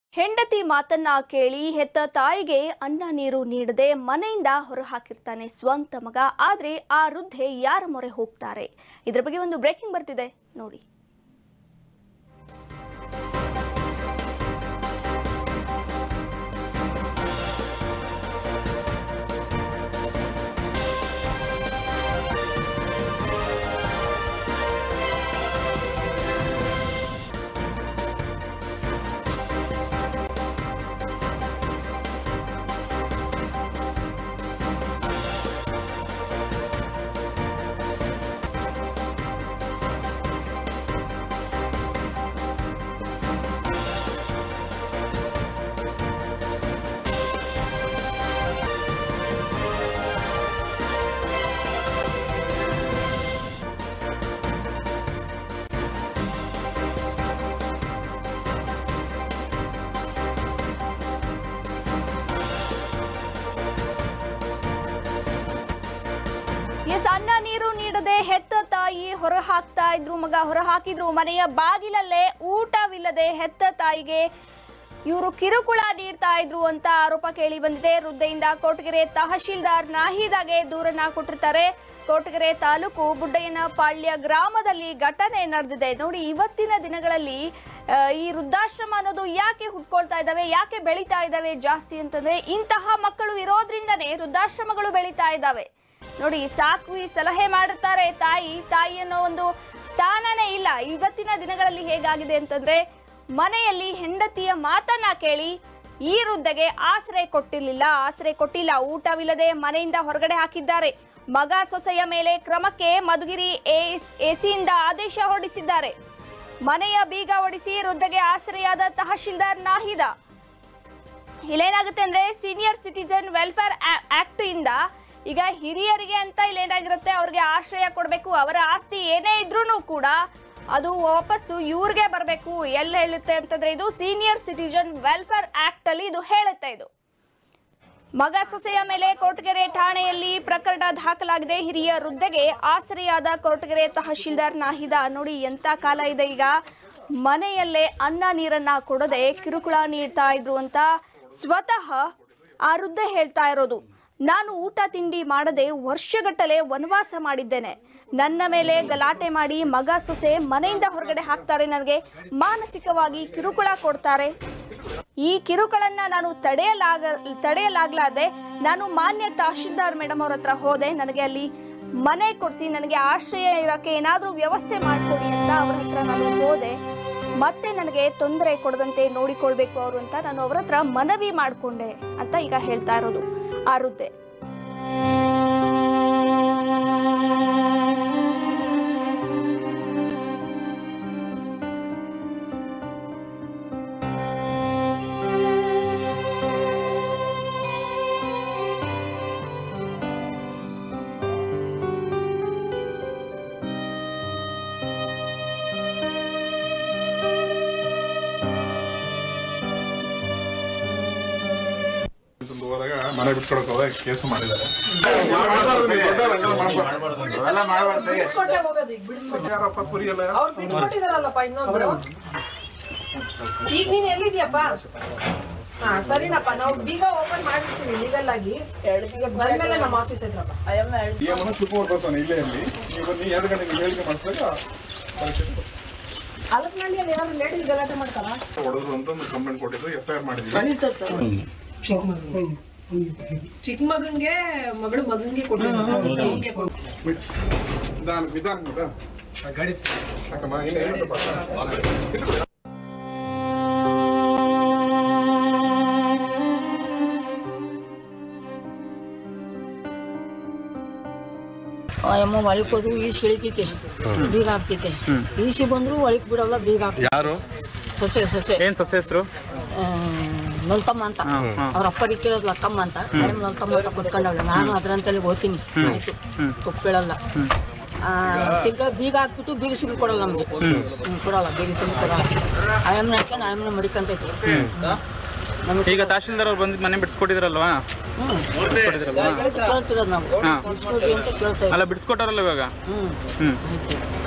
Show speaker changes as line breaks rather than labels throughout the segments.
ಹೆಂಡತಿ ಮಾತನ್ನ ಕೇಳಿ ಹೆತ್ತ ತಾಯಿಗೆ ಅನ್ನ ನೀರು ನೀಡದೆ ಮನೆಯಿಂದ ಹೊರಹಾಕಿರ್ತಾನೆ ಸ್ವಂತ ಮಗ ಆದ್ರೆ ಆ ವೃದ್ಧೆ ಯಾರ ಮೊರೆ ಹೋಗ್ತಾರೆ ಇದ್ರ ಬಗ್ಗೆ ಒಂದು ಬ್ರೇಕಿಂಗ್ ಬರ್ತಿದೆ ನೋಡಿ ಎಸ್ ಅನ್ನ ನೀರು ನೀಡದೆ ಹೆತ್ತ ತಾಯಿ ಹೊರ ಹಾಕ್ತಾ ಇದ್ರು ಮಗ ಹೊರ ಹಾಕಿದ್ರು ಮನೆಯ ಬಾಗಿಲಲ್ಲೇ ಊಟವಿಲ್ಲದೆ ಹೆತ್ತ ತಾಯಿಗೆ ಇವರು ಕಿರುಕುಳ ನೀಡ್ತಾ ಇದ್ರು ಅಂತ ಆರೋಪ ಕೇಳಿ ಬಂದಿದೆ ವೃದ್ಧೆಯಿಂದ ಕೊಟಗೆರೆ ತಹಶೀಲ್ದಾರ್ ನಾಹಿದಾಗೆ ದೂರನ್ನ ಕೊಟ್ಟಿರ್ತಾರೆ ಕೊಟಗೆರೆ ತಾಲೂಕು ಬುಡ್ಡಯ್ಯನ ಪಾಳ್ಯ ಗ್ರಾಮದಲ್ಲಿ ಘಟನೆ ನಡೆದಿದೆ ನೋಡಿ ಇವತ್ತಿನ ದಿನಗಳಲ್ಲಿ ಆ, ಈ ವೃದ್ಧಾಶ್ರಮ ಅನ್ನೋದು ಯಾಕೆ ಹುಟ್ಕೊಳ್ತಾ ಇದ್ದಾವೆ ಯಾಕೆ ಬೆಳೀತಾ ಇದ್ದಾವೆ ಜಾಸ್ತಿ ಅಂತಂದ್ರೆ ಇಂತಹ ಮಕ್ಕಳು ಇರೋದ್ರಿಂದನೇ ವೃದ್ಧಾಶ್ರಮಗಳು ಬೆಳೀತಾ ಇದ್ದಾವೆ ನೋಡಿ ಸಾಕು ಈ ಸಲಹೆ ಮಾಡಿರ್ತಾರೆ ತಾಯಿ ತಾಯಿ ಅನ್ನೋ ಒಂದು ಸ್ಥಾನನೇ ಇಲ್ಲ ಇವತ್ತಿನ ದಿನಗಳಲ್ಲಿ ಹೇಗಾಗಿದೆ ಅಂತಂದ್ರೆ ಮನೆಯಲ್ಲಿ ಹೆಂಡತಿಯ ಮಾತನ್ನ ಕೇಳಿ ಈ ವೃದ್ಧೆಗೆ ಆಶ್ರಯ ಕೊಟ್ಟಿರ್ಲಿಲ್ಲ ಆಶ್ರಯ ಕೊಟ್ಟಿಲ್ಲ ಊಟವಿಲ್ಲದೆ ಮನೆಯಿಂದ ಹೊರಗಡೆ ಹಾಕಿದ್ದಾರೆ ಮಗ ಸೊಸೆಯ ಮೇಲೆ ಕ್ರಮಕ್ಕೆ ಮಧುಗಿರಿ ಎಸಿಯಿಂದ ಆದೇಶ ಹೊರಡಿಸಿದ್ದಾರೆ ಮನೆಯ ಬೀಗ ಹೊಡಿಸಿ ವೃದ್ಧೆಗೆ ಆಶ್ರಯಾದ ತಹಶೀಲ್ದಾರ್ ನಾಹಿದ ಇಲ್ಲೇನಾಗುತ್ತೆ ಅಂದ್ರೆ ಸೀನಿಯರ್ ಸಿಟಿಜನ್ ವೆಲ್ಫೇರ್ ಆಕ್ಟ್ ಇಂದ ಈಗ ಹಿರಿಯರಿಗೆ ಅಂತ ಇಲ್ಲೇನಾಗಿರುತ್ತೆ ಅವ್ರಿಗೆ ಆಶ್ರಯ ಕೊಡಬೇಕು ಅವರ ಆಸ್ತಿ ಏನೇ ಇದ್ರೂ ಕೂಡ ಅದು ವಾಪಸ್ಸು ಇವ್ರಿಗೆ ಬರಬೇಕು ಎಲ್ಲ ಹೇಳುತ್ತೆ ಅಂತಂದ್ರೆ ಇದು ಸೀನಿಯರ್ ಸಿಟಿಜನ್ ವೆಲ್ಫೇರ್ ಆಕ್ಟ್ ಅಲ್ಲಿ ಇದು ಹೇಳುತ್ತೆ ಇದು ಮಗ ಸೊಸೆಯ ಮೇಲೆ ಕೊರಟಗೆರೆ ಠಾಣೆಯಲ್ಲಿ ಪ್ರಕರಣ ದಾಖಲಾಗಿದೆ ಹಿರಿಯ ವೃದ್ಧೆಗೆ ಆಸರೆಯಾದ ಕೊರಟಗೆರೆ ತಹಶೀಲ್ದಾರ್ ನಾಹಿದ ನೋಡಿ ಎಂತ ಕಾಲ ಇದೆ ಈಗ ಮನೆಯಲ್ಲೇ ಅನ್ನ ನೀರನ್ನ ಕೊಡದೆ ಕಿರುಕುಳ ನೀಡ್ತಾ ಇದ್ರು ಅಂತ ಸ್ವತಃ ಆ ವೃದ್ಧೆ ಹೇಳ್ತಾ ಇರೋದು ನಾನು ಊಟ ತಿಂಡಿ ಮಾಡದೆ ವರ್ಷಗಟ್ಟಲೆ ವನವಾಸ ಮಾಡಿದ್ದೇನೆ ನನ್ನ ಮೇಲೆ ಗಲಾಟೆ ಮಾಡಿ ಮಗ ಸೊಸೆ ಮನೆಯಿಂದ ಹೊರಗಡೆ ಹಾಕ್ತಾರೆ ನನಗೆ ಮಾನಸಿಕವಾಗಿ ಕಿರುಕುಳ ಕೊಡ್ತಾರೆ ಈ ಕಿರುಕುಳನ್ನ ನಾನು ತಡೆಯಲಾಗ ತಡೆಯಲಾಗ್ಲಾದೆ ನಾನು ಮಾನ್ಯ ತಹಶೀಲ್ದಾರ್ ಮೇಡಮ್ ಅವ್ರ ಹತ್ರ ಹೋದೆ ನನಗೆ ಅಲ್ಲಿ ಮನೆ ಕೊಡಿಸಿ ನನಗೆ ಆಶ್ರಯ ಇರೋಕ್ಕೆ ಏನಾದರೂ ವ್ಯವಸ್ಥೆ ಮಾಡಿಕೊಡಿ ಅಂತ ಅವ್ರ ಹತ್ರ ನಾನು ಹೋದೆ ಮತ್ತೆ ನನಗೆ ತೊಂದರೆ ಕೊಡದಂತೆ ನೋಡಿಕೊಳ್ಬೇಕು ಅವರು ಅಂತ ನಾನು ಅವ್ರ ಹತ್ರ ಮನವಿ ಮಾಡಿಕೊಂಡೆ ಅಂತ ಈಗ ಹೇಳ್ತಾ ಇರೋದು ಆ ವೃದ್ಧೆ
ಅಂತಂದು ಹೋದಾಗ ಮನೆ ಬಿಟ್ಕೊಡಕ್ ಹೋದಾಗ ಕೇಸು ಮಾಡಿದ್ದಾರೆ
ಅವೆಲ್ಲ ಮಾಡ್ಬಾರ್ದು
ಯಾರಪ್ಪ ಕುರಿಯಲ್ಲ
ಅವ್ರು ಬಿಟ್ಕೊಟ್ಟಿದಾರಲ್ಲಪ್ಪ ಇನ್ನೊಂದು ಈಗ ನೀನ್ ಎಲ್ಲಿದ್ಯಪ್ಪ ಹಾ ಸರಿನಪ್ಪ ನಾವು ಬೀಗ ಓಪನ್ ಮಾಡಿರ್ತೀವಿ ಲೀಗಲ್ ಆಗಿ ಬಂದ್ಮೇಲೆ ನಮ್ಮ ಆಫೀಸ್ ಇದ್ರಪ್ಪ
ಈ ಮನೆ ಕುತ್ಕೊಂಡು ಬರ್ತಾನೆ ಇಲ್ಲೇ ಇಲ್ಲಿ ನೀವು ಬನ್ನಿ ಎರಡು ಗಂಟೆಗೆ ಹೇಳಿಕೆ ಮಾಡಿಸಿದಾಗ
ಹಲಸಿನಹಳ್ಳಿಯಲ್ಲಿ ಏನಾದ್ರು ಲೇಡೀಸ್ ಗಲಾಟೆ ಮಾಡ್ತಾರ
ಹೊಡೆದ್ರು ಅಂತ ಒಂದು ಕಂಪ್ಲೇಂಟ್ ಕೊಟ್ಟಿದ್ರು ಎಫ್ ಐ ಆರ್ ಮಾಡಿದ್ವಿ
ಚಿಕ್ಕ ಮಗನ್ಗೆ ಮಗಳು ಮಗನ್ಗೆ ಕೊಟ್ಟಿದ್ದಾರೆ
ನಿಧಾನ ನಿಧಾನ ನಿಧಾನ ಯಾಕಮ್ಮ ಏನು ಏನಪ್ಪ
ಆ ಅಮ್ಮ ಒಳಗೆ ಹೋದ್ರು ಈಸ್ ಇಳಿತೈತೆ ಬೀಗ ಹಾಕ್ತೈತೆ ಈಸಿ ಬಂದ್ರು ಒಳಗೆ ಬಿಡಲ್ಲ ಬೀಗ ಹಾಕ್ತೈತೆ
ಯಾರು
ಸೊಸೆ ಸೊಸೆ
ಏನ್ ಸೊಸೆ ಹೆಸರು
ಆ, ನಲ್ತಮ್ಮ ಅಂತ ಅವ್ರ ಅಪ್ಪಗೆ ಕೇಳೋದು ಲಕ್ಕಮ್ಮ ಅಂತ ಟೈಮ್ ನಲ್ತಮ್ಮ ಅಂತ ಕೊಟ್ಕೊಂಡವಳೆ ನಾನು ಅದ್ರಂತಲ್ಲಿ ಓದ್ತೀನಿ ಆಯ್ತು ತಪ್ಪು ಹೇಳಲ್ಲ ಆ, ತಿರ್ಗಾ ಬೀಗ ಹಾಕ್ಬಿಟ್ಟು ಬೀಗ ಸಿಗು ಕೊಡಲ್ಲ ನಮಗೆ ಹ್ಮ್, ಕೊಡಲ್ಲ ಬೀಗ ಸಿಗು ಕೊಡಲ್ಲ ಆಯಮ್ಮನ ಹಾಕ್ಕೊಂಡು ಆಯಮ್ಮನ ಮಡಿಕಂತೈತಿ ನಮಗೆ
ಈಗ ತಹಶೀಲ್ದಾರ್ ಅವ್ರು ಬಂದು ಮನೆ ಬಿಡಿಸ್ಕೊಟ್ಟಿದ್ರಲ್ವಾ
ಹ್ಮ್
ಬಿಡಿಸ್ಕೊಟ್ಟಿದ್ರಲ್ವಾ
ಕೇಳ್ತಿರೋದು ನಾವು ಇಸ್ಕೊಡ್ರಿ ಅಂತ ಕೇಳ್ತಾ ಇದ್ದೀವಿ
ಅಲ್ಲ ಬಿಡಿಸ್ಕೊಟ್ಟಾರಲ್ಲ ಇವಾಗ
ಹ್ಮ್
ಹ್ಮ್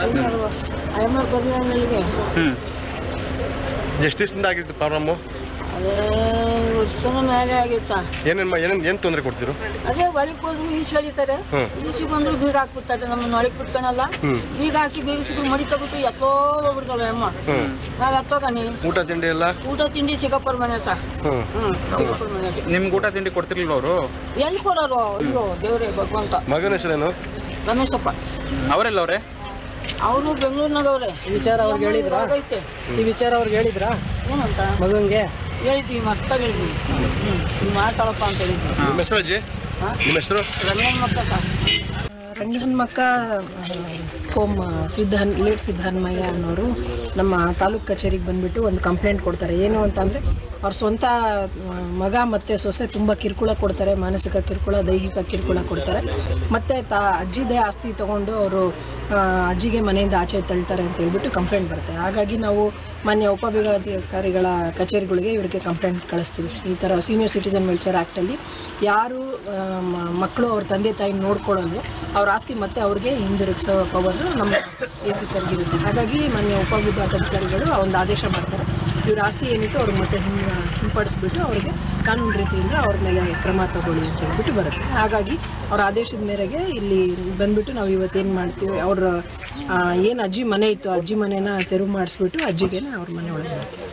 ಆಯಮ್ಮವ್ರು ಬರಲಿಲ್ಲ ನನಗೆ
ಹ್ಮ್
ಎಷ್ಟು ದಿವಸದಿಂದ ಆಗಿತ್ತು ಪ್ರಾಬ್ಲಮ್ಮು
ಅದೇ ವರ್ಷನ ಮೇಲೆ ಆಗಿತ್ತ
ಏನೇನು ಏನೇನು ಏನು ತೊಂದರೆ ಕೊಡ್ತೀರು
ಅದೇ ಒಳಗೆ ಬಂದ್ರು ಈಸಿ ಎಳಿತಾರೆ ಈಸಿ ಬಂದ್ರು ಬೀಗ ಹಾಕ್ಬಿಡ್ತಾರೆ ನಮ್ಮನ್ನ ಒಳಗೆ ಬಿಟ್ಕೊಳಲ್ಲ ಬೀಗ ಹಾಕಿ ಬೀಗ ಸಿಕ್ಕರು ಮಡಿಕೊಬಿಟ್ಟು ಎತ್ತೋ ಹೋಗ್ಬಿಡ್ತಾಳೆ ಅಮ್ಮ ನಾವ್ ಎತ್ತೋಗನಿ
ಊಟ ತಿಂಡಿ ಎಲ್ಲ
ಊಟ ತಿಂಡಿ ಸಿಗಪ್ಪರ ಮನೆ ಸಹ
ಹ್ಞೂ
ಹ್ಮ್ ಸಿಗಪ್ಪರ ಮನೆಗೆ
ನಿಮ್ಗೆ ಊಟ ತಿಂಡಿ ಕೊಡ್ತಿರ್ಲಿಲ್ವ ಅವರು
ಎಲ್ಲಿ ಕೊಡೋರು ಅಯ್ಯೋ ದೇವ್ರೇ ಭಗವಂತ
ಮಗನ ಹೆಸರೇನು
ರಮೇಶಪ್ಪ
ಅವರೆಲ್ಲ ಅವರೇ
ಅವರು ಬೆಂಗಳೂರಿನಾಗವ್ರೆ
ವಿಚಾರ ಅವ್ರಿಗೆ ಹೇಳಿದ್ರಾ
ಐತೆ
ಈ ವಿಚಾರ ಅವ್ರಿಗೆ ಹೇಳಿದ್ರಾ
ಏನಂತ
ಮಗನ್ಗೆ
ಹೇಳಿದ್ವಿ ಮತ್ತೆ ಹೇಳಿದ್ವಿ ಹ್ಮ್ ನೀವ್ ಮಾತಾಡಪ್ಪ ಅಂತ ಹೇಳಿದ್ವಿ
ನಿಮ್ಮ ಹೆಸರು ಅಜ್ಜಿ ನಿಮ್ಮ ಹೆಸರು
ರಂಗನ್ ಮಕ್ಕ ಸರ್
ರಂಗಹನ್ಮಕ್ಕ ಕೋಮ್ ಸಿದ್ಧನ್ ಲೇಟ್ ಸಿದ್ದಹನ್ಮಯ್ಯ ಅನ್ನೋರು ನಮ್ಮ ತಾಲೂಕು ಕಚೇರಿಗೆ ಬಂದುಬಿಟ್ಟು ಒಂದು ಕಂಪ್ಲೇಂಟ್ ಕೊಡ್ತಾರೆ ಏನು ಅಂತಂದರೆ ಅವ್ರ ಸ್ವಂತ ಆ, ಮಗ ಮತ್ತು ಸೊಸೆ ತುಂಬ ಕಿರುಕುಳ ಕೊಡ್ತಾರೆ ಮಾನಸಿಕ ಕಿರುಕುಳ ದೈಹಿಕ ಕಿರುಕುಳ ಕೊಡ್ತಾರೆ ಮತ್ತು ತಾ ಅಜ್ಜಿದೇ ಆಸ್ತಿ ತೊಗೊಂಡು ಅವರು ಅಜ್ಜಿಗೆ ಮನೆಯಿಂದ ಆಚೆ ತಳ್ತಾರೆ ಅಂತ ಹೇಳ್ಬಿಟ್ಟು ಕಂಪ್ಲೇಂಟ್ ಬರುತ್ತೆ ಹಾಗಾಗಿ ನಾವು ಮಾನ್ಯ ಉಪವಿಭಾಗಾಧಿಕಾರಿಗಳ ಕಚೇರಿಗಳಿಗೆ ಇವರಿಗೆ ಕಂಪ್ಲೇಂಟ್ ಕಳಿಸ್ತೀವಿ ಈ ಥರ ಸೀನಿಯರ್ ಸಿಟಿಸನ್ ವೆಲ್ಫೇರ್ ಆ್ಯಕ್ಟಲ್ಲಿ ಯಾರು ಆ, ಮ- ಮಕ್ಕಳು ಅವ್ರ ತಂದೆ ತಾಯಿ ನೋಡ್ಕೊಳ್ಳೋದು ಅವ್ರ ಆಸ್ತಿ ಮತ್ತೆ ಅವ್ರಿಗೆ ಹಿಂದಿರುಗಿಸೋ ಪವರ್ ನಮ್ಮ ಎ ಸಿ ಸರ್ಗಿರುತ್ತೆ ಹಾಗಾಗಿ ಮಾನ್ಯ ಉಪವಿಭಾಗಾಧಿಕಾರಿಗಳು ಒಂದು ಆದೇಶ ಮಾಡ್ತಾರೆ ಇವ್ರ ಆಸ್ತಿ ಏನಿತ್ತು ಅವ್ರಿಗೆ ಮತ್ತೆ ಹಿಂ ಹಿಂಪಡಿಸ್ಬಿಟ್ಟು ಅವ್ರಿಗೆ ಕಾನೂನು ರೀತಿಯಿಂದ ಅವ್ರ ಮೇಲೆ ಕ್ರಮ ತಗೊಳ್ಳಿ ಅಂತ ಹೇಳ್ಬಿಟ್ಟು ಬರುತ್ತೆ ಹಾಗಾಗಿ ಅವ್ರ ಆದೇಶದ ಮೇರೆಗೆ ಇಲ್ಲಿ ಬಂದ್ಬಿಟ್ಟು ನಾವು ಇವತ್ತೇನು ಮಾಡ್ತೀವಿ ಅವ್ರ ಏನು ಅಜ್ಜಿ ಮನೆ ಇತ್ತು ಅಜ್ಜಿ ಮನೆನ ತೆರವು ಮಾಡಿಸ್ಬಿಟ್ಟು ಅಜ್ಜಿಗೆನ ಅವ್ರ ಮನೆ ಒಳಗೆ ಮಾಡ್ತೀವಿ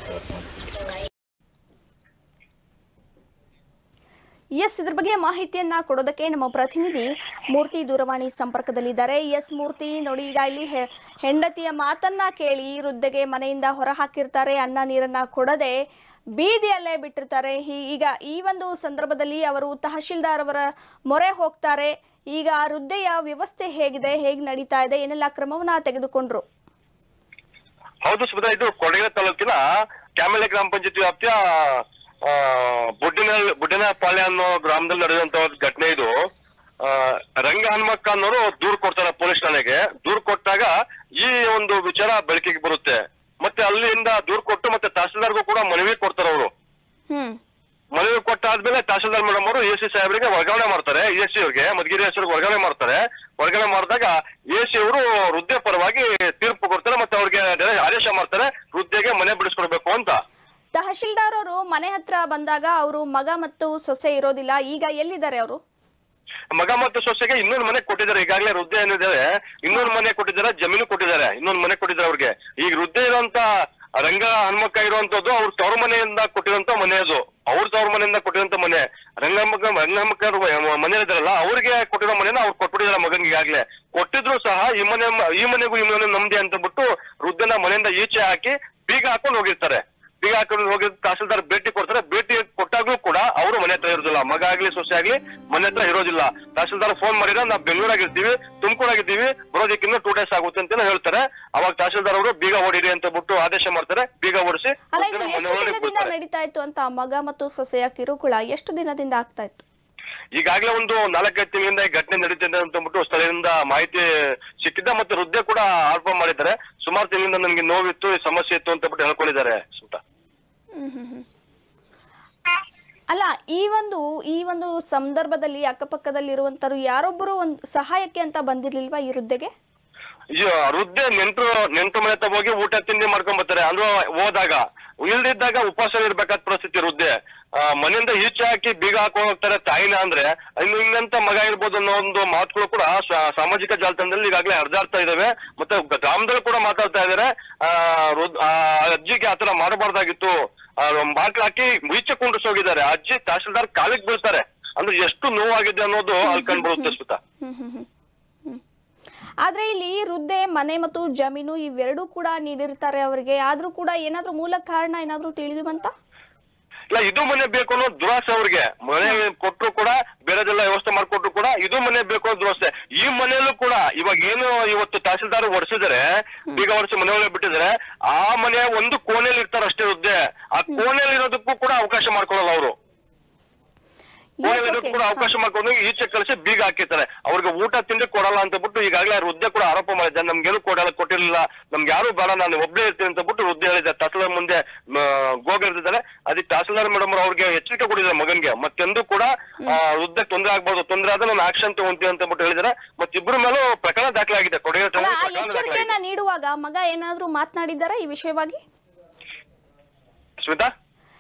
ಎಸ್ ಇದ್ರ ಬಗ್ಗೆ ಮಾಹಿತಿಯನ್ನ ಕೊಡೋದಕ್ಕೆ ನಮ್ಮ ಪ್ರತಿನಿಧಿ ಮೂರ್ತಿ ದೂರವಾಣಿ ಸಂಪರ್ಕದಲ್ಲಿದ್ದಾರೆ ಎಸ್ ಮೂರ್ತಿ ನೋಡಿ ಈಗ ಇಲ್ಲಿ ಹೆ- ಹೆಂಡತಿಯ ಮಾತನ್ನ ಕೇಳಿ ವೃದ್ಧೆಗೆ ಮನೆಯಿಂದ ಹೊರ ಹಾಕಿರ್ತಾರೆ ಅನ್ನ ನೀರನ್ನ ಕೊಡದೆ ಬೀದಿಯಲ್ಲೇ ಬಿಟ್ಟಿರ್ತಾರೆ ಹೀ- ಈಗ ಈ ಒಂದು ಸಂದರ್ಭದಲ್ಲಿ ಅವರು ತಹಶೀಲ್ದಾರ್ ಅವರ ಮೊರೆ ಹೋಗ್ತಾರೆ ಈಗ ವೃದ್ಧೆಯ ವ್ಯವಸ್ಥೆ ಹೇಗಿದೆ ಹೇಗೆ ನಡೀತಾ ಇದೆ ಏನೆಲ್ಲ ಕ್ರಮವನ್ನ ತೆಗೆದುಕೊಂಡ್ರು
ಹೌದು ಸುಧಾ ಇದು ಕೊಡಗಿನ ತಾಲೂಕಿನ ಕ್ಯಾಮೆಲೆ ಗ್ರಾಮ ಪಂಚಾಯತಿ ವ್ಯಾಪ್ತಿಯ ಆ, ಬುಡ್ಡಿನ ಬುಡ್ಡಿನ ಪಾಳ್ಯ ಅನ್ನೋ ಗ್ರಾಮದಲ್ಲಿ ನಡೆದಂತ ಒಂದು ಘಟನೆ ಇದು ಆ, ರಂಗ ಹನುಮಕ್ಕ ಅನ್ನೋರು ದೂರು ಕೊಡ್ತಾರೆ ಪೊಲೀಸ್ ಠಾಣೆಗೆ ದೂರು ಕೊಟ್ಟಾಗ ಈ ಒಂದು ವಿಚಾರ ಬೆಳಕಿಗೆ ಬರುತ್ತೆ ಮತ್ತೆ ಅಲ್ಲಿಂದ ದೂರು ಕೊಟ್ಟು ಮತ್ತೆ ತಹಸೀಲ್ದಾರ್ಗೂ ಕೂಡ ಮನವಿ ಕೊಡ್ತಾರೆ ಅವರು
ಹ್ಮ್
ಮನವಿ ಕೊಟ್ಟಾದ್ಮೇಲೆ ತಹಸೀಲ್ದಾರ್ ಮೇಡಮ್ ಅವರು ಎ ಸಿ ಸಾಹೇಬರಿಗೆ ವರ್ಗಾವಣೆ ಮಾಡ್ತಾರೆ ಎ ಸಿ ಅವ್ರಿಗೆ ಮಧುಗಿರಿ ಹೆಸರಿಗೆ ವರ್ಗಾವಣೆ ಮಾಡ್ತಾರೆ ವರ್ಗಾವಣೆ ಮಾಡಿದಾಗ ಎ ಸಿ ಅವರು ವೃದ್ಧೆ ಪರವಾಗಿ ತೀರ್ಪು ಕೊಡ್ತಾರೆ ಮತ್ತೆ ಅವ್ರಿಗೆ ಆದೇಶ ಮಾಡ್ತಾರೆ ವೃದ್ಧೆಗೆ ಮನೆ ಬಿಡಿಸ್ಕೊಡ್ಬೇಕು ಅಂತ
ತಹಶೀಲ್ದಾರ್ ಅವರು ಮನೆ ಹತ್ರ ಬಂದಾಗ ಅವರು ಮಗ ಮತ್ತು ಸೊಸೆ ಇರೋದಿಲ್ಲ ಈಗ ಎಲ್ಲಿದ್ದಾರೆ ಅವರು
ಮಗ ಮತ್ತು ಸೊಸೆಗೆ ಇನ್ನೊಂದು ಮನೆ ಕೊಟ್ಟಿದ್ದಾರೆ ಈಗಾಗಲೇ ವೃದ್ಧೆ ಏನಿದ್ದಾರೆ ಇನ್ನೊಂದು ಮನೆ ಕೊಟ್ಟಿದ್ದಾರೆ ಜಮೀನು ಕೊಟ್ಟಿದ್ದಾರೆ ಇನ್ನೊಂದು ಮನೆ ಕೊಟ್ಟಿದ್ದಾರೆ ಅವ್ರಿಗೆ ಈಗ ವೃದ್ಧೆ ಇರುವಂತ ರಂಗ ಹನುಮಕ್ಕ ಇರುವಂತದ್ದು ಅವ್ರ ತವ್ರ ಮನೆಯಿಂದ ಕೊಟ್ಟಿರುವಂತ ಮನೆ ಅದು ಅವ್ರ ತವ್ರ ಮನೆಯಿಂದ ಕೊಟ್ಟಿರುವಂತ ಮನೆ ರಂಗಮ್ಮಕ್ಕ ರಂಗಮ್ಮಕ್ಕ ಮನೆ ಇದಾರಲ್ಲ ಅವ್ರಿಗೆ ಕೊಟ್ಟಿರೋ ಮನೆನ ಅವ್ರು ಕೊಟ್ಬಿಟ್ಟಿದ್ದಾರೆ ಮಗನಿಗೆ ಈಗಾಗ್ಲೇ ಕೊಟ್ಟಿದ್ರು ಸಹ ಈ ಮನೆ ಈ ಮನೆಗೂ ಈ ಮನೆ ನಮ್ದೆ ಅಂತ ಬಿಟ್ಟು ವೃದ್ಧನ ಮನೆಯಿಂದ ಈಚೆ ಹಾಕಿ ಬೀಗ ಹಾಕೊಂಡು ಹೋಗಿರ್ತಾರೆ ಬೀಗ ಹಾಕೊಂಡು ಹೋಗಿ ತಹಸೀಲ್ದಾರ್ ಭೇಟಿ ಕೊಡ್ತಾರೆ ಭೇಟಿ ಕೊಟ್ಟಾಗ್ಲೂ ಕೂಡ ಅವರು ಮನೆ ಹತ್ರ ಇರೋದಿಲ್ಲ ಮಗ ಆಗ್ಲಿ ಸೊಸೆ ಆಗ್ಲಿ ಮನೆ ಹತ್ರ ಇರೋದಿಲ್ಲ ತಹಸೀಲ್ದಾರ್ ಫೋನ್ ಮಾಡಿದ್ರೆ ನಾವು ಬೆಂಗಳೂರಾಗಿರ್ತೀವಿ ತುಮಕೂರಾಗಿದ್ದೀವಿ ಬರೋದಕ್ಕಿಂತ ಟೂ ಡೇಸ್ ಆಗುತ್ತೆ ಅಂತ ಹೇಳ್ತಾರೆ ಅವಾಗ ತಹಸೀಲ್ದಾರ್ ಅವರು ಬೀಗ ಹೊಡಿರಿ ಅಂತ ಬಿಟ್ಟು ಆದೇಶ ಮಾಡ್ತಾರೆ ಬೀಗ ಹೊಡಿಸಿ
ಅಲ್ಲ ಇದು
ಮನೆ
ಎಷ್ಟು
ಒಳಗಡೆ
ದಿನದಿಂದ
ಬಿಡ್ತಾರೆ.
ನಡೀತಾ ಇತ್ತು ಅಂತ ಮಗ ಮತ್ತು ಸೊಸೆಯ ಕಿರುಕುಳ ಎಷ್ಟು ದಿನದಿಂದ ಆಗ್ತಾ ಇತ್ತು
ಈಗಾಗಲೇ ಒಂದು ನಾಲ್ಕೈದು ತಿಂಗಳಿಂದ ಈ ಘಟನೆ ನಡೀತಿದೆ ಅಂತ ಅಂದ್ಬಿಟ್ಟು ಸ್ಥಳದಿಂದ ಮಾಹಿತಿ ಸಿಕ್ಕಿದ್ದ ಮತ್ತೆ ವೃದ್ಧೆ ಕೂಡ ಆರೋಪ ಮಾಡಿದ್ದಾರೆ ಸುಮಾರು ತಿಂಗಳಿಂದ ನನಗೆ ನೋವಿತ್ತು ಈ ಸಮಸ್ಯೆ ಇತ್ತು ಅಂತ ಬಿಟ್ಟು ಹೇಳ್ಕೊಂಡಿದ್ದಾರೆ ಸುತ್ತ
ಅಲ್ಲ ಈ ಒಂದು ಈ ಒಂದು ಸಂದರ್ಭದಲ್ಲಿ ಅಕ್ಕಪಕ್ಕದಲ್ಲಿರುವಂತರು ಯಾರೊಬ್ಬರು ಒಂದು ಸಹಾಯಕ್ಕೆ ಅಂತ ಬಂದಿರ್ಲಿಲ್ವಾ ಈ ವೃದ್ಧೆಗೆ
ಈ ವೃದ್ಧೆ ನೆಂಟರು ನೆಂಟರು ಮನೆ ಹತ್ರ ಹೋಗಿ ಊಟ ತಿಂಡಿ ಮಾಡ್ಕೊಂಡ್ ಬರ್ತಾರೆ ಅಂದ್ರೆ ಹೋದಾಗ ಇಲ್ದಿದ್ದಾಗ ಉಪವಾಸ ಇರ್ಬೇಕಾದ ಪರಿಸ್ಥಿತಿ ವೃದ್ಧೆ ಆ, ಮನೆಯಿಂದ ಈಚೆ ಹಾಕಿ ಬೀಗ ಹಾಕೊಂಡು ಹೋಗ್ತಾರೆ ತಾಯಿನ ಅಂದ್ರೆ ಇನ್ನು ಇನ್ನಂತ ಮಗ ಇರ್ಬೋದು ಅನ್ನೋ ಒಂದು ಮಾತುಗಳು ಕೂಡ ಸಾ- ಸಾಮಾಜಿಕ ಜಾಲತಾಣದಲ್ಲಿ ಈಗಾಗಲೇ ಹರಿದಾಡ್ತಾ ಇದಾವೆ ಮತ್ತೆ ಗ್ರಾಮದಲ್ಲಿ ಕೂಡ ಮಾತಾಡ್ತಾ ಇದಾರೆ ಆ ವೃದ್ಧ- ಆ ಅಜ್ಜಿಗೆ ಆತರ ಮಾಡಬಾರ್ದಾಗಿತ್ತು ಬಾಟ್ಲು ಹಾಕಿ ಈಚೆ ಕುಂಡ್ರಿಸಿ ಹೋಗಿದ್ದಾರೆ ಅಜ್ಜಿ ತಹಸೀಲ್ದಾರ್ ಕಾಲಿಗೆ ಬೀಳ್ತಾರೆ ಅಂದ್ರೆ ಎಷ್ಟು ನೋವಾಗಿದೆ ಅನ್ನೋದು ಅಲ್ಲಿ ಕಂಡ್ಬಿಡುತ್ತೆ ಸ್ಮಿತಾ
ಹ್ಮ್ ಹ್ಮ್ ಹ್ಮ್ ಹ್ಮ್. ಆದ್ರೆ ಇಲ್ಲಿ ವೃದ್ಧೆ ಮನೆ ಮತ್ತು ಜಮೀನು ಇವೆರಡೂ ಕೂಡ ನೀಡಿರ್ತಾರೆ ಅವರಿಗೆ ಆದ್ರೂ ಕೂಡ ಏನಾದ್ರೂ ಮೂಲ ಕಾರಣ ಏನಾದ್ರೂ ತಿಳಿದು ಬಂತ
ಇಲ್ಲ ಇದು ಮನೆ ಬೇಕು ಅನ್ನೋ ದುರಾಸೆ ಅವ್ರಿಗೆ ಮನೆ ಕೊಟ್ರು ಕೂಡ ಬೇರೆದೆಲ್ಲ ವ್ಯವಸ್ಥೆ ಮಾಡ್ಕೊಟ್ರು ಕೂಡ ಇದು ಮನೆ ಬೇಕು ಅನ್ನೋ ದುರಾಸೆ ಈ ಮನೆಯಲ್ಲೂ ಕೂಡ ಇವಾಗ ಏನು ಇವತ್ತು ತಹಸೀಲ್ದಾರ್ ಹೊಡ್ಸಿದಾರೆ ಬೀಗ ಹೊಡ್ಸಿ ಮನೆ ಒಳಗೆ ಬಿಟ್ಟಿದ್ದಾರೆ ಆ ಮನೆ ಒಂದು ಕೋಣೆಯಲ್ಲಿ ಇರ್ತಾರೆ ಅಷ್ಟೇ ಹುದ್ದೆ ಆ ಕೋಣೆಯಲ್ಲಿ ಇರೋದಕ್ಕೂ ಕೂಡ ಅವಕಾಶ ಮಾಡ್ಕೊಳ್ಳಲ್ಲ ಅವರು ಕೋಣೆಯಲ್ಲಿ ಕೂಡ ಅವಕಾಶ ಮಾಡ್ಕೊಂಡು ಈಚೆ ಕಳಿಸಿ ಬೀಗ ಹಾಕಿರ್ತಾರೆ ಅವ್ರಿಗೆ ಊಟ ತಿಂಡಿ ಕೊಡಲ್ಲ ಅಂತ ಬಿಟ್ಟು ಈಗಾಗಲೇ ವೃದ್ಧೆ ಕೂಡ ಆರೋಪ ಮಾಡಿದ್ದಾರೆ ನಮ್ಗೇನು ಕೊಡಲ್ಲ ಕೊಟ್ಟಿರ್ಲಿಲ್ಲ ನಮ್ಗೆ ಯಾರು ಬೇಡ ನಾನು ಒಬ್ಬನೇ ಇರ್ತೀನಿ ಅಂತ ಬಿಟ್ಟು ವೃದ್ಧೆ ಹೇಳಿದ್ದಾರೆ ತಹಸೀಲ್ದಾರ್ ಮುಂದೆ ಗೋಗಿರ್ತಿದ್ದಾರೆ ಅದಕ್ಕೆ ತಹಸೀಲ್ದಾರ್ ಮೇಡಮ್ ಅವ್ರಿಗೆ ಎಚ್ಚರಿಕೆ ಕೊಟ್ಟಿದ್ದಾರೆ ಮಗನ್ಗೆ ಮತ್ತೆಂದು ಕೂಡ ಆ, ವೃದ್ಧೆ ತೊಂದರೆ ಆಗ್ಬೋದು ತೊಂದರೆ ಆದ್ರೆ ನಾನು ಆಕ್ಷನ್ ತಗೊಂತೀನಿ ಅಂತ ಬಿಟ್ಟು ಹೇಳಿದ್ದಾರೆ ಮತ್ತೆ ಇಬ್ಬರ ಮೇಲೂ ಪ್ರಕರಣ ದಾಖಲಾಗಿದೆ ಕೊಡಗಿನ
ಅಲ್ಲ
ಠಾಣೆಯಲ್ಲಿ
ಆ
ಪ್ರಕರಣ
ಎಚ್ಚರಿಕೆಯನ್ನ
ದಾಖಲಾಗಿದೆ
ನೀಡುವಾಗ ಮಗ ಏನಾದ್ರೂ ಮಾತನಾಡಿದ್ದಾರಾ ಈ ವಿಷಯವಾಗಿ
ಸ್ಮಿತಾ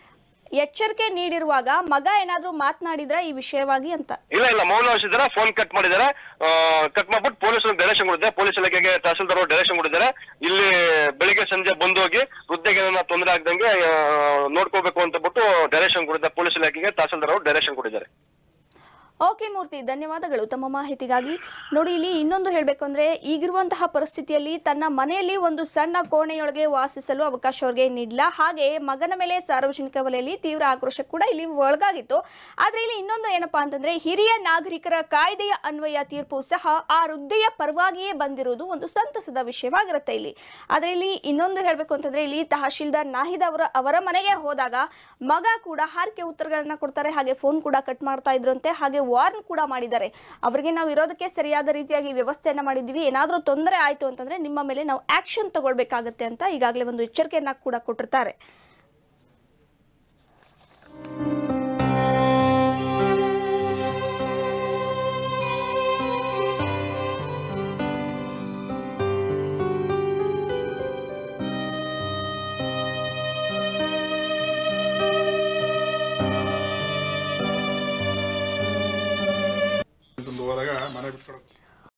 ಎಚ್ಚರಿಕೆ ನೀಡಿರುವಾಗ ಮಗ ಏನಾದ್ರೂ ಮಾತನಾಡಿದ್ರ ಈ ವಿಷಯವಾಗಿ ಅಂತ
ಇಲ್ಲ ಇಲ್ಲ ಮೌನ ವಹಿಸಿದ್ದಾರೆ ಫೋನ್ ಕಟ್ ಮಾಡಿದ್ದಾರೆ ಕಟ್ ಮಾಡ್ಬಿಟ್ಟು ಪೊಲೀಸರು ಡೈರೆಕ್ಷನ್ ಕೊಟ್ಟಿದ್ದಾರೆ ಪೊಲೀಸ್ ಇಲಾಖೆಗೆ ತಹಸೀಲ್ದಾರ್ ಅವರು ಡೈರೆಕ್ಷನ್ ಕೊಟ್ಟಿದ್ದಾರೆ ಇಲ್ಲಿ ಬೆಳಿಗ್ಗೆ ಸಂಜೆ ಬಂದು ಹೋಗಿ ವೃದ್ಧೆಗೆ ಏನಾರ ತೊಂದರೆ ಆಗದಂಗೆ ನೋಡ್ಕೋಬೇಕು ಅಂತ ಬಿಟ್ಟು ಡೈರೆಕ್ಷನ್ ಕೊಟ್ಟಿದ್ದಾರೆ ಪೊಲೀಸ್ ಇಲಾಖೆಗೆ ತಹಸೀಲ್ದಾರ್ ಅವರು ಡೈರೆಕ್ಷನ್ ಕೊಟ್ಟಿದ್ದಾರೆ
ಓಕೆ ಮೂರ್ತಿ ಧನ್ಯವಾದಗಳು ತಮ್ಮ ಮಾಹಿತಿಗಾಗಿ ನೋಡಿ ಇಲ್ಲಿ ಇನ್ನೊಂದು ಹೇಳಬೇಕು ಅಂದ್ರೆ ಈಗಿರುವಂತಹ ಪರಿಸ್ಥಿತಿಯಲ್ಲಿ ತನ್ನ ಮನೆಯಲ್ಲಿ ಒಂದು ಸಣ್ಣ ಕೋಣೆಯೊಳಗೆ ವಾಸಿಸಲು ಅವಕಾಶ ಅವ್ರಿಗೆ ನೀಡಿಲ್ಲ ಹಾಗೆ ಮಗನ ಮೇಲೆ ಸಾರ್ವಜನಿಕ ವಲಯದಲ್ಲಿ ತೀವ್ರ ಆಕ್ರೋಶ ಕೂಡ ಇಲ್ಲಿ ಒಳಗಾಗಿತ್ತು ಆದ್ರೆ ಇಲ್ಲಿ ಇನ್ನೊಂದು ಏನಪ್ಪಾ ಅಂತಂದ್ರೆ ಹಿರಿಯ ನಾಗರಿಕರ ಕಾಯ್ದೆಯ ಅನ್ವಯ ತೀರ್ಪು ಸಹ ಆ ವೃದ್ಧೆಯ ಪರವಾಗಿಯೇ ಬಂದಿರುವುದು ಒಂದು ಸಂತಸದ ವಿಷಯವಾಗಿರುತ್ತೆ ಇಲ್ಲಿ ಆದ್ರೆ ಇಲ್ಲಿ ಇನ್ನೊಂದು ಹೇಳಬೇಕು ಅಂತಂದ್ರೆ ಇಲ್ಲಿ ತಹಶೀಲ್ದಾರ್ ನಾಹಿದ್ ಅವರ ಅವರ ಮನೆಗೆ ಹೋದಾಗ ಮಗ ಕೂಡ ಹಾರಿಕೆ ಉತ್ತರಗಳನ್ನ ಕೊಡ್ತಾರೆ ಹಾಗೆ ಫೋನ್ ಕೂಡ ಕಟ್ ಮಾಡ್ತಾ ಇದ್ರಂತೆ ಹಾಗೆ ವಾರ್ನ್ ಕೂಡ ಮಾಡಿದ್ದಾರೆ ಅವರಿಗೆ ನಾವು ಇರೋದಕ್ಕೆ ಸರಿಯಾದ ರೀತಿಯಾಗಿ ವ್ಯವಸ್ಥೆಯನ್ನ ಮಾಡಿದ್ದೀವಿ ಏನಾದರೂ ತೊಂದರೆ ಆಯಿತು ಅಂತಂದ್ರೆ ನಿಮ್ಮ ಮೇಲೆ ನಾವು ಆಕ್ಷನ್ ತಗೊಳ್ಬೇಕಾಗತ್ತೆ ಅಂತ ಈಗಾಗಲೇ ಒಂದು ಎಚ್ಚರಿಕೆಯನ್ನ ಕೂಡ ಕೊಟ್ಟಿರ್ತಾರೆ